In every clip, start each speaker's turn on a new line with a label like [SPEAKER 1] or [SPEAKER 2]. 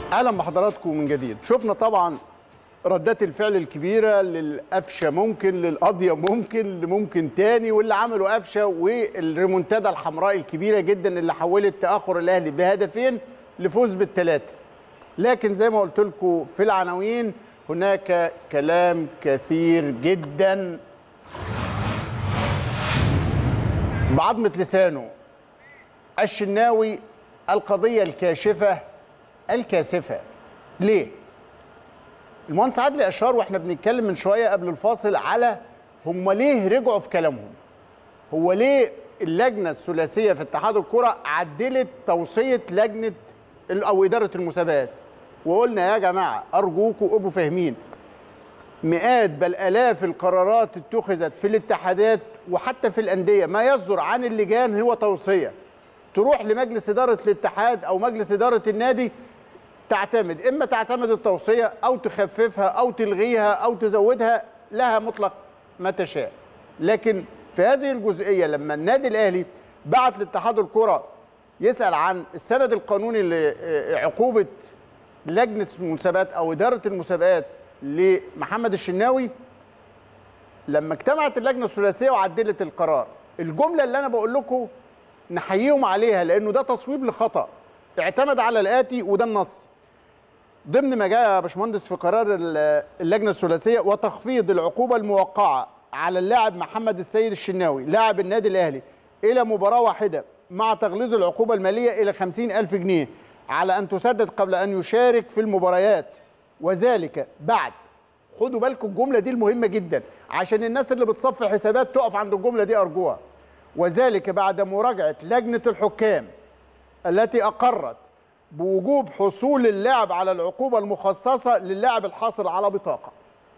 [SPEAKER 1] اهلا بحضراتكم من جديد شفنا طبعا ردات الفعل الكبيره للقفشه ممكن للقضيه ممكن لممكن تاني واللي عملوا قفشه والريمونتادا الحمراء الكبيره جدا اللي حولت تاخر الاهلي بهدفين لفوز بالثلاثه لكن زي ما قلت لكم في العناوين هناك كلام كثير جدا بعظمه لسانه الشناوي القضيه الكاشفه الكاسفه ليه المهندس عادل اشار واحنا بنتكلم من شويه قبل الفاصل على هم ليه رجعوا في كلامهم هو ليه اللجنه الثلاثيه في اتحاد الكره عدلت توصيه لجنه ال- او اداره المسابقات وقلنا يا جماعه ارجوكم ابقوا فاهمين مئات بل الاف القرارات اتخذت في الاتحادات وحتى في الانديه ما يصدر عن اللجان هو توصيه تروح لمجلس اداره الاتحاد او مجلس اداره النادي تعتمد اما تعتمد التوصيه او تخففها او تلغيها او تزودها لها مطلق ما تشاء لكن في هذه الجزئيه لما النادي الاهلي بعت لاتحاد الكره يسال عن السند القانوني لعقوبه لجنه المسابقات او اداره المسابقات لمحمد الشناوي لما اجتمعت اللجنه الثلاثيه وعدلت القرار الجمله اللي انا بقول لكم نحييهم عليها لانه ده تصويب لخطا اعتمد على الاتي وده النص ضمن ما جاء يا باشمهندس في قرار ال- اللجنه الثلاثيه وتخفيض العقوبه الموقعه على اللاعب محمد السيد الشناوي لاعب النادي الاهلي الى مباراه واحده مع تغليظ العقوبه الماليه الى خمسين ألف جنيه على ان تسدد قبل ان يشارك في المباريات وذلك بعد خدوا بالكم الجمله دي المهمه جدا عشان الناس اللي بتصفي حسابات تقف عند الجمله دي ارجوها وذلك بعد مراجعه لجنه الحكام التي اقرت بوجوب حصول اللاعب على العقوبه المخصصه للاعب الحاصل على بطاقه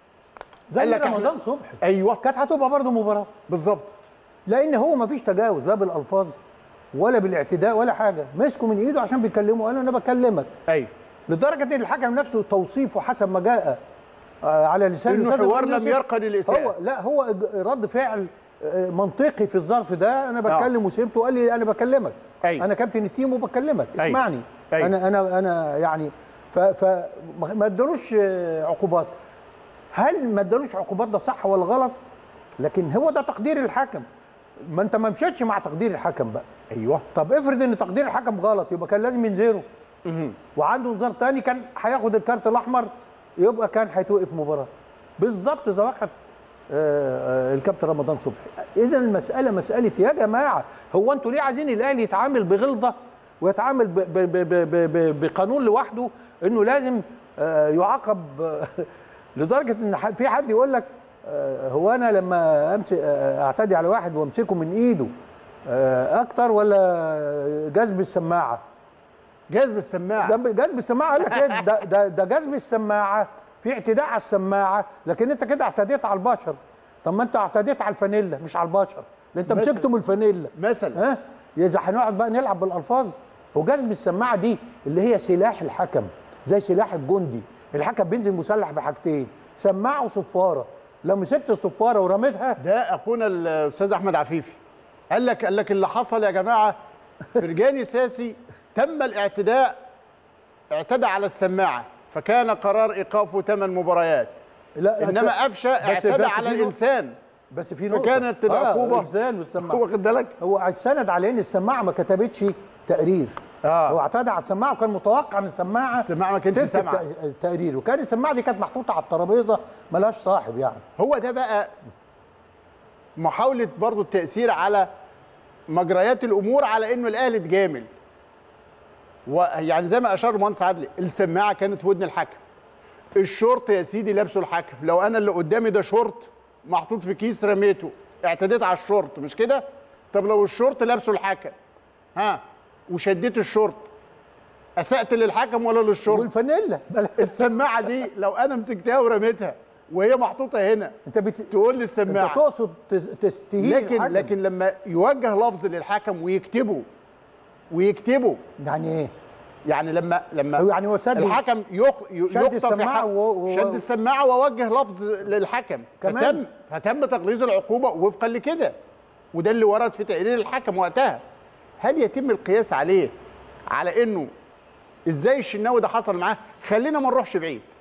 [SPEAKER 2] زي
[SPEAKER 1] قال لك إحنا-
[SPEAKER 2] رمضان صبحي
[SPEAKER 1] ايوه
[SPEAKER 2] كانت هتبقى برضه مباراه
[SPEAKER 1] بالظبط
[SPEAKER 2] لان هو ما فيش تجاوز لا بالالفاظ ولا بالاعتداء ولا حاجه مسكوا من ايده عشان بيكلموا قالوا انا بكلمك
[SPEAKER 1] ايوه
[SPEAKER 2] لدرجه ان الحكم نفسه توصيفه حسب ما جاء آه، على لسان
[SPEAKER 1] إنه
[SPEAKER 2] الأستاذ
[SPEAKER 1] حوار
[SPEAKER 2] الرئيسي،
[SPEAKER 1] لم يرقى للإساءة.
[SPEAKER 2] هو لا هو ج- رد فعل آه، منطقي في الظرف ده انا
[SPEAKER 1] آه.
[SPEAKER 2] بتكلم وسيبته قال لي انا بكلمك
[SPEAKER 1] أيوة.
[SPEAKER 2] انا كابتن التيم وبكلمك
[SPEAKER 1] أيوة.
[SPEAKER 2] اسمعني
[SPEAKER 1] أيوة.
[SPEAKER 2] انا انا انا يعني ف ف ما ما ادالوش آه، عقوبات هل ما ادالوش عقوبات ده صح ولا غلط لكن هو ده تقدير الحكم ما انت ما مشيتش مع تقدير الحكم بقى
[SPEAKER 1] ايوه
[SPEAKER 2] طب افرض ان تقدير الحكم غلط يبقى كان لازم ينذره وعنده انذار تاني كان هياخد الكارت الاحمر يبقى كان هيتوقف مباراه بالظبط زي وقت آه، آه، الكابتن رمضان صبحي اذا المساله مساله يا جماعه هو انتوا ليه عايزين الاهلي يتعامل بغلظه ويتعامل ب- ب- ب- ب- ب- ب- بقانون لوحده انه لازم آه، يعاقب آه، لدرجه ان ح- في حد يقول لك آه، هو انا لما امسك آه، اعتدي على واحد وامسكه من ايده آه، اكتر ولا جذب السماعه
[SPEAKER 1] جذب السماعه
[SPEAKER 2] ده جذب السماعه قال لك ايه ده ده ده جذب السماعه في اعتداء على السماعه لكن انت كده اعتديت على البشر طب ما انت اعتديت على الفانيلا مش على البشر لان انت
[SPEAKER 1] مثلا.
[SPEAKER 2] مسكته من الفانيلا
[SPEAKER 1] مثلا
[SPEAKER 2] ها اذا هنقعد بقى نلعب بالالفاظ وجذب السماعه دي اللي هي سلاح الحكم زي سلاح الجندي الحكم بينزل مسلح بحاجتين سماعه وصفاره لو مسكت الصفاره ورميتها
[SPEAKER 1] ده اخونا الاستاذ احمد عفيفي قال لك قال لك اللي حصل يا جماعه فرجاني ساسي تم الاعتداء اعتدى على السماعه فكان قرار ايقافه ثمان مباريات
[SPEAKER 2] لا
[SPEAKER 1] انما قفشه اعتدى
[SPEAKER 2] بس
[SPEAKER 1] على
[SPEAKER 2] في نقطة-
[SPEAKER 1] الانسان
[SPEAKER 2] بس في نقطه
[SPEAKER 1] فكانت العقوبه
[SPEAKER 2] آه الانسان والسماعه
[SPEAKER 1] واخد بالك
[SPEAKER 2] هو اعتمد على ان السماعه ما كتبتش تقرير
[SPEAKER 1] آه.
[SPEAKER 2] هو اعتدى على السماعه وكان متوقع ان السماعه
[SPEAKER 1] السماعة ما كانتش
[SPEAKER 2] تكتب
[SPEAKER 1] سامعة.
[SPEAKER 2] تق- تقرير وكان السماعه دي كانت محطوطه على الترابيزه ملهاش صاحب يعني
[SPEAKER 1] هو ده بقى محاولة برضو التأثير على مجريات الأمور على إنه الأهلي اتجامل ويعني زي ما أشار المهندس عدلي السماعة كانت في ودن الحكم الشورت يا سيدي لابسه الحكم لو أنا اللي قدامي ده شورت محطوط في كيس رميته اعتديت على الشورت مش كده؟ طب لو الشورت لابسه الحكم ها وشديت الشورت أسأت للحكم ولا للشورت؟
[SPEAKER 2] والفانيلا
[SPEAKER 1] السماعة دي لو أنا مسكتها ورميتها وهي محطوطة هنا
[SPEAKER 2] انت بت...
[SPEAKER 1] تقول لي
[SPEAKER 2] انت
[SPEAKER 1] السماعه
[SPEAKER 2] تقصد ت- تستهين
[SPEAKER 1] لكن
[SPEAKER 2] الحكم.
[SPEAKER 1] لكن لما يوجه لفظ للحكم ويكتبه ويكتبه
[SPEAKER 2] يعني ايه
[SPEAKER 1] يعني لما لما
[SPEAKER 2] أو يعني هو سد-
[SPEAKER 1] الحكم يخ ي-
[SPEAKER 2] شد
[SPEAKER 1] يخطف
[SPEAKER 2] السماعة
[SPEAKER 1] يح-
[SPEAKER 2] و- و-
[SPEAKER 1] شد السماعه ووجه لفظ للحكم
[SPEAKER 2] كمان.
[SPEAKER 1] فتم فتم تغليظ العقوبه وفقا لكده وده اللي ورد في تقرير الحكم وقتها هل يتم القياس عليه على انه ازاي الشناوي ده حصل معاه خلينا ما نروحش بعيد